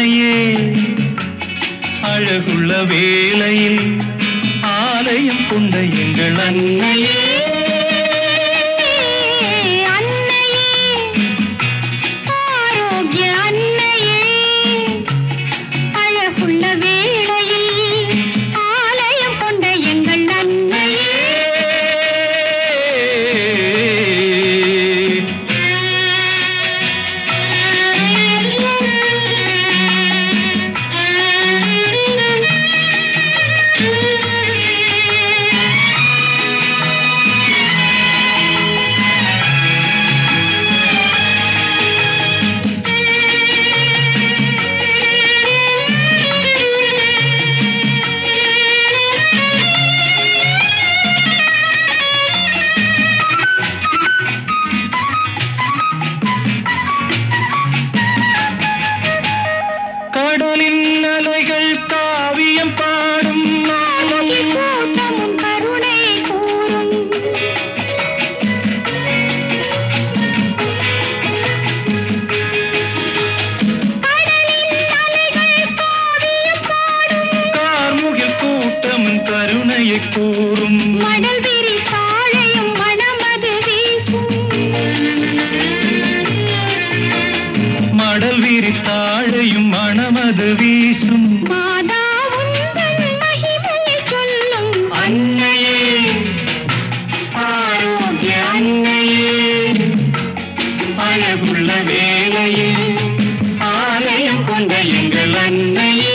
அன்னையே அழகுள்ள வேளையில் ஆலயம் கொண்ட எங்கள் அன்னையே அன்னையே ஆரோக்கிய அன்னையே அழகுள்ள வேளையில் ஆலயம் கொண்ட எங்கள் அன்னையே கடலின் அலைகள் காவியம் பாடும் காலையில் கூட்டமும் கருணை கூறும் கடலின் அலைகள் காவியம் பாடும் கார்முகில் கூட்டமும் கருணையை கூறும் மணல் விரி தாழையும் மணமது வீசும் மடல் விரித்தாழையும் மணமது வீசும் மாதா உந்தன் மகிமையை சொல்லும் அன்னையே ஆரோக்கிய அன்னையே அழகுள்ள வேளையில் ஆலயம் கொண்ட எங்கள் அன்னையே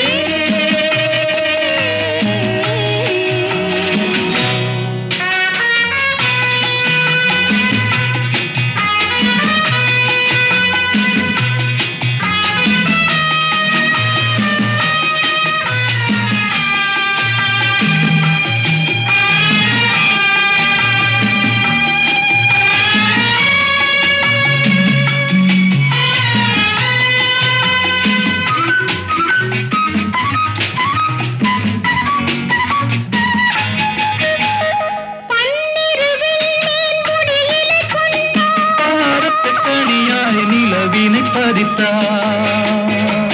பன்னிரு விண்மீன் முடியிலே கொண்டார் பாரத்து கனியாய் நிலவினை பதித்தாய்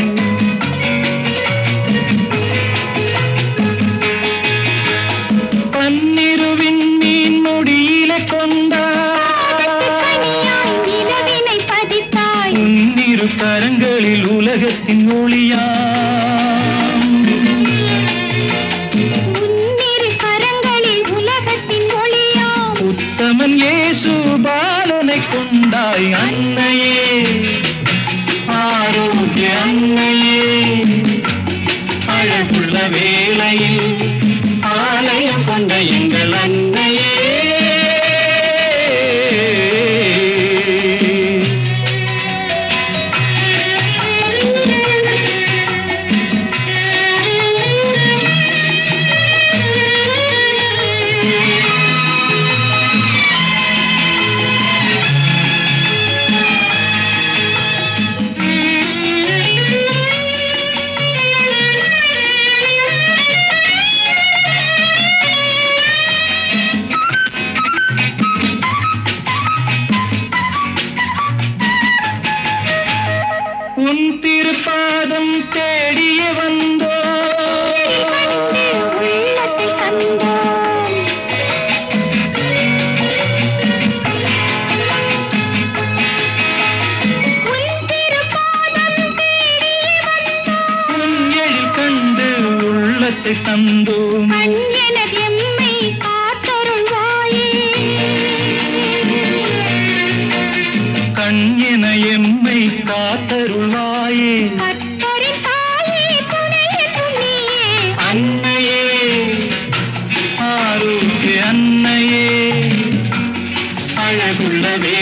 பன்னிருவின் மீன் முடியில கொண்டாய் கனியாய் நிலவினை பதித்தாய் உன்னிரு கரங்களில் உலகத்தின் ஒளியா உன்னிரு கரங்களில் உலகத்தின் ஒளியாம் உத்தமன் இயேசு பாலனை கொண்டாய் அன்னையே ஆரோக்கிய அன்னையே அழகுள்ள வேளையில் ஆலயம் கொண்ட எங்கள் அன்னையே உன் திருப்பாதம் தேடிய வந்தோ உள்ளத்தை கண்டோம் உன் திருப்பாதம் தேடியே வந்தோம் உன் எழில் கண்டு உள்ளத்தை தந்தோம் கண் எனது எம்மை காத்தருள்வாயே கண் என எம்மை காத்தருளாயே கர்த்தரின் தாயே துணை என்றும் நீயே அன்னையே ஆரோக்கிய அன்னையே அழகுள்ள வே